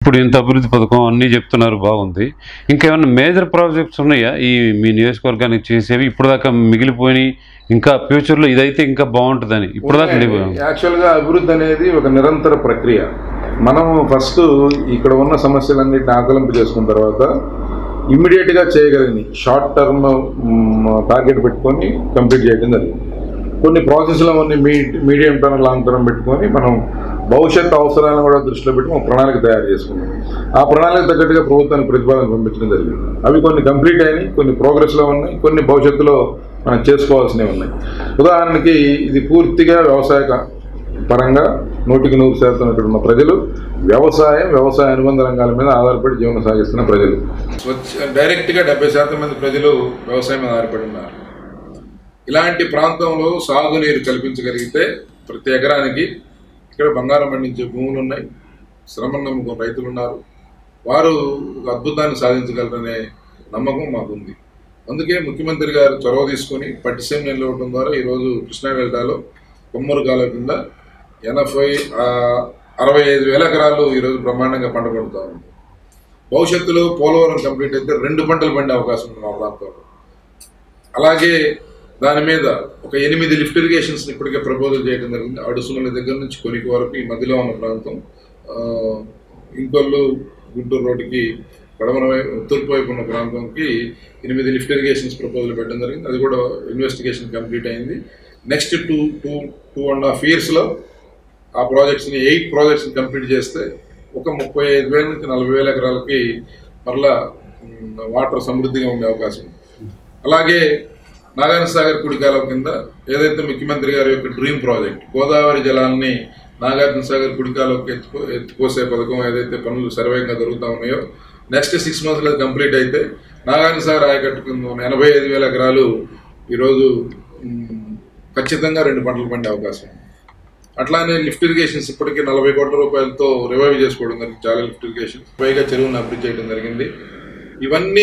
ఇప్పుడు ఇంత అభివృద్ధి పథకం అన్నీ చెప్తున్నారు బాగుంది ఇంకేమైనా మేజర్ ప్రాజెక్ట్స్ ఉన్నాయా ఈ మీ నియోజకవర్గానికి చేసేవి ఇప్పుడు దాకా మిగిలిపోయినాయి ఇంకా ఫ్యూచర్లో ఇదైతే ఇంకా బాగుంటుందని ఇప్పుడు దాకా యాక్చువల్గా అభివృద్ధి అనేది ఒక నిరంతర ప్రక్రియ మనం ఫస్ట్ ఇక్కడ ఉన్న సమస్యలన్నిటిని ఆకలింపు చేసుకున్న తర్వాత ఇమ్మీడియట్గా చేయగలిగింది షార్ట్ టర్మ్ టార్గెట్ పెట్టుకొని కంప్లీట్ చేయడం జరిగింది కొన్ని ప్రాసెస్లు అన్ని మీ మీడియం టర్మ్ లాంగ్ టర్మ్ పెట్టుకొని మనం భవిష్యత్ అవసరాలను కూడా దృష్టిలో పెట్టి ఒక ప్రణాళిక తయారు చేసుకున్నాం ఆ ప్రణాళిక తగ్గట్టుగా ప్రభుత్వానికి ప్రతిపాదన పంపించడం జరిగింది అవి కొన్ని కంప్లీట్ అయినాయి కొన్ని ప్రోగ్రెస్లో ఉన్నాయి కొన్ని భవిష్యత్తులో మనం చేసుకోవాల్సినవి ఉన్నాయి ఉదాహరణకి ఇది పూర్తిగా వ్యవసాయ క- పరంగా నూటికి నూరు శాతం ఇక్కడ ఉన్న ప్రజలు వ్యవసాయం వ్యవసాయ అనుబంధ రంగాల మీద ఆధారపడి జీవనం సాగిస్తున్న ప్రజలు డైరెక్ట్గా డెబ్బై శాతం మంది ప్రజలు వ్యవసాయం మీద ఆధారపడి ఉన్నారు ఇలాంటి ప్రాంతంలో సాగునీరు కల్పించగలిగితే ప్రతి ఎకరానికి ఇక్కడ బంగారం పండించే భూములు ఉన్నాయి శ్రమను నమ్ముకున్న రైతులు ఉన్నారు వారు ఒక అద్భుతాన్ని సాధించగలరనే నమ్మకం మాకుంది అందుకే ముఖ్యమంత్రి గారు చొరవ తీసుకొని పట్టిసీమ నీళ్ళు ఇవ్వడం ద్వారా ఈరోజు కృష్ణా డెల్టాలో కొమ్మూరు కాలువ కింద ఎనభై ఆ, అరవై ఐదు వేల ఎకరాలు ఈరోజు బ్రహ్మాండంగా పంట పండుతా ఉంది భవిష్యత్తులో పోలవరం కంప్లీట్ అయితే రెండు పంటలు పండే అవకాశం ఉంది మా ప్రాంతంలో అలాగే దాని మీద ఒక ఎనిమిది లిఫ్ట్ ఇరిగేషన్స్ ఇప్పటికే ప్రపోజల్ చేయడం జరిగింది అడుసుమల దగ్గర నుంచి కొనికి వరకు ఈ మధ్యలో ఉన్న ప్రాంతం ఆ, ఇంకొల్లు గుంటూరు రోడ్డుకి పడమర వైపు తూర్పు వైపు ఉన్న ప్రాంతంకి ఎనిమిది లిఫ్ట్ ఇరిగేషన్స్ ప్రపోజల్ పెట్టడం జరిగింది అది కూడా ఇన్వెస్టిగేషన్ కంప్లీట్ అయింది next two two two and half ఇయర్స్లో ఆ ప్రాజెక్ట్స్ని ఎయిట్ ప్రాజెక్ట్స్ని కంప్లీట్ చేస్తే ఒక ముప్పై ఐదు వేల నుంచి నలభై వేల ఎకరాలకి మరలా మ్, వాటర్ సమృద్ధిగా ఉండే అవకాశం ఉంది అలాగే నాగార్జున సాగర్ కుడికాలం కింద ఏదైతే ముఖ్యమంత్రి గారి యొక్క డ్రీమ్ ప్రాజెక్ట్ గోదావరి జలాల్ని నాగార్జున సాగర్ కుడికాలోకి ఎత్తుకో ఎత్తుకోసే పథకం ఏదైతే పనులు సర్వేగా జరుగుతూ ఉన్నాయో నెక్స్ట్ సిక్స్ మంత్స్లో కంప్లీట్ అయితే నాగార్జున సాగర్ ఆయకట్టు కింద ఉన్న ఎనభై ఐదు వేల ఎకరాలు ఈరోజు మ్, ఖచ్చితంగా రెండు పంటలు పండే అవకాశం ఉంది అట్లానే లిఫ్ట్ ఇరిగేషన్స్ ఇప్పటికీ నలభై కోట్ల రూపాయలతో రివైవ్ చేసుకోవడం జరిగింది చాలా లిఫ్ట్ ఇరిగేషన్స్ పైగా చెరువును అభివృద్ధి చేయడం జరిగింది ఇవన్నీ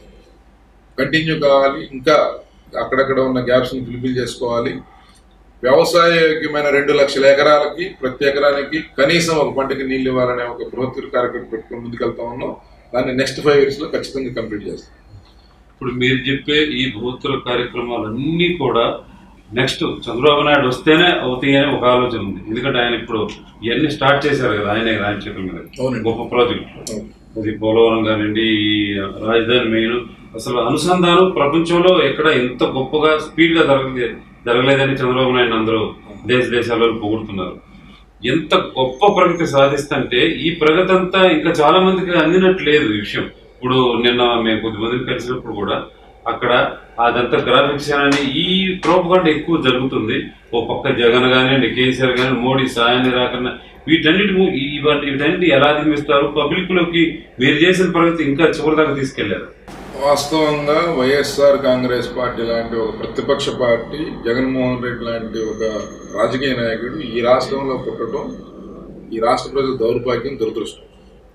కంటిన్యూ కావాలి ఇంకా అక్కడక్కడ ఉన్న గ్యాప్స్ని ఫిల్ఫిల్ చేసుకోవాలి వ్యవసాయయోగ్యమైన రెండు లక్షల ఎకరాలకి ప్రతి ఎకరానికి కనీసం ఒక పంటకి నీళ్ళు ఇవ్వాలనే ఒక బృహత్ కార్యక్రమం పెట్టుకుని ముందుకెళ్తా ఉన్నాం దాన్ని నెక్స్ట్ ఫైవ్ ఇయర్స్లో ఖచ్చితంగా కంప్లీట్ చేస్తాం ఇప్పుడు మీరు చెప్పే ఈ భూతుల కార్యక్రమాలన్నీ కూడా నెక్స్ట్ చంద్రబాబు నాయుడు వస్తేనే అవుతాయని ఒక ఆలోచన ఉంది ఎందుకంటే ఆయన ఇప్పుడు ఇవన్నీ స్టార్ట్ చేశారు కదా ఆయనే ఆయన చేతుల మీద అవునండి. గొప్ప ప్రాజెక్ట్ అది పోలవరం కానివ్వండి ఈ రాజధాని మెయిన్ అసలు అనుసంధానం ప్రపంచంలో ఎక్కడ ఎంత గొప్పగా స్పీడ్ గా జరగలేదు జరగలేదని చంద్రబాబు నాయుడు అందరూ దేశ దేశాలలో పొగుడుతున్నారు ఎంత గొప్ప ప్రగతి సాధిస్తుంటే ఈ ప్రగతి అంతా ఇంకా చాలా మందికి అందినట్టు లేదు ఈ విషయం ఇప్పుడు నిన్న మేము కొద్దిమందిని కలిసినప్పుడు కూడా అక్కడ అదంతా గ్రాఫిక్స్ అని ఈ ప్రోపగండ ఎక్కువ జరుగుతుంది ఓ పక్క జగన్ కానివ్వండి కేసీఆర్ కానీ మోడీ సాయాన్ని రాకన్నా వీటన్నిటి ము- ఈ- ఇవన్నీ వీటన్నిటి ఎలా అధిగమిస్తారు పబ్లిక్ లోకి మీరు చేసిన ప్రగతి ఇంకా చివరి దాకా తీసుకెళ్లారు వాస్తవంగా వైఎస్ఆర్ కాంగ్రెస్ పార్టీ లాంటి ఒక ప్రతిపక్ష పార్టీ జగన్మోహన్ రెడ్డి లాంటి ఒక రాజకీయ నాయకుడు ఈ రాష్ట్రంలో పుట్టడం ఈ రాష్ట్ర ప్రజల దౌర్భాగ్యం దురదృష్టం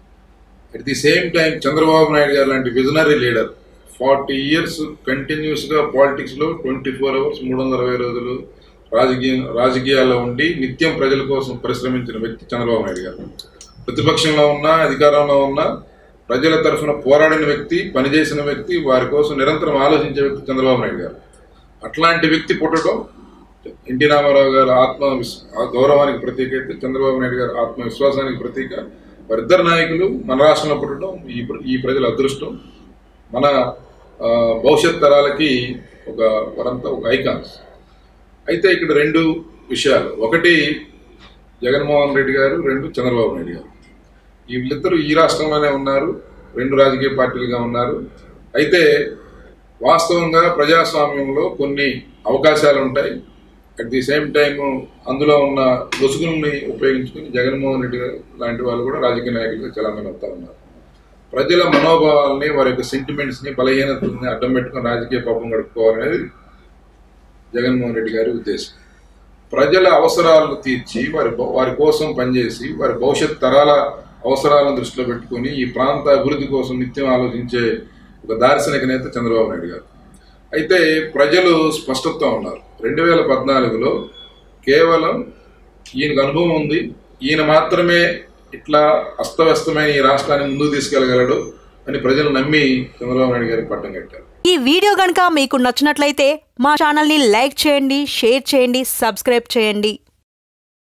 at the same time Chandrababu Naidu garu లాంటి విజనరీ లీడర్ ఫార్టీ ఇయర్స్ కంటిన్యూస్గా పాలిటిక్స్లో ట్వంటీ ఫోర్ అవర్స్ మూడు వందల అరవై రోజులు రాజకీయ రాజకీయాల్లో ఉండి నిత్యం ప్రజల కోసం పరిశ్రమించిన వ్యక్తి చంద్రబాబు నాయుడు గారు ప్రతిపక్షంలో ఉన్నా అధికారంలో ఉన్నా ప్రజల తరఫున పోరాడిన వ్యక్తి పనిచేసిన వ్యక్తి వారి కోసం నిరంతరం ఆలోచించే వ్యక్తి చంద్రబాబు నాయుడు గారు అట్లాంటి వ్యక్తి పుట్టడం ఎన్టీ రామారావు గారు ఆత్మ విస్- ఆ గౌరవానికి ప్రతీక అయితే చంద్రబాబు నాయుడు గారు ఆత్మవిశ్వాసానికి ప్రతీక వారిద్దరు నాయకులు మన రాష్ట్రంలో పుట్టడం ఈ ప్ర- ఈ ప్రజల అదృష్టం మన ఆ, భవిష్యత్ తరాలకి ఒక వారంతా ఒక ఐకాన్స్ అయితే ఇక్కడ రెండు విషయాలు ఒకటి జగన్మోహన్ రెడ్డి గారు రెండు చంద్రబాబు నాయుడు గారు వీళ్ళిద్దరూ ఈ రాష్ట్రంలోనే ఉన్నారు రెండు రాజకీయ పార్టీలుగా ఉన్నారు అయితే వాస్తవంగా ప్రజాస్వామ్యంలో కొన్ని అవకాశాలు ఉంటాయి అట్ ది సేమ్ టైం అందులో ఉన్న లొసుగుల్ని ఉపయోగించుకుని జగన్మోహన్ రెడ్డి గారు లాంటి వాళ్ళు కూడా రాజకీయ నాయకులుగా చలామణి అవుతా ఉన్నారు ప్రజల మనోభావాల్ని వారి యొక్క సెంటిమెంట్స్ని బలహీనతల్ని అడ్డం పెట్టుకుని రాజకీయ పాపం గడుపుకోవాలనేది జగన్మోహన్ రెడ్డి గారి ఉద్దేశం ప్రజల అవసరాలను తీర్చి వారి భ- వారి కోసం పనిచేసి వారి భవిష్యత్ తరాల అవసరాలను దృష్టిలో పెట్టుకొని ఈ ప్రాంత అభివృద్ధి కోసం నిత్యం ఆలోచించే ఒక దార్శనిక నేత చంద్రబాబు నాయుడు గారు అయితే ప్రజలు స్పష్టత ఉన్నారు రెండు వేల పద్నాలుగులో కేవలం ఈయనకు అనుభవం ఉంది ఈయన మాత్రమే ఇట్లా అస్తవ్యస్తమైన ఈ రాష్ట్రాన్ని ముందుకు తీసుకెళ్ళగలడు అని ప్రజలు నమ్మి చంద్రబాబు నాయుడు గారికి పట్టం కట్టారు ఈ వీడియో గనుక మీకు నచ్చినట్లయితే మా ఛానల్ని లైక్ చేయండి షేర్ చేయండి సబ్స్క్రైబ్ చేయండి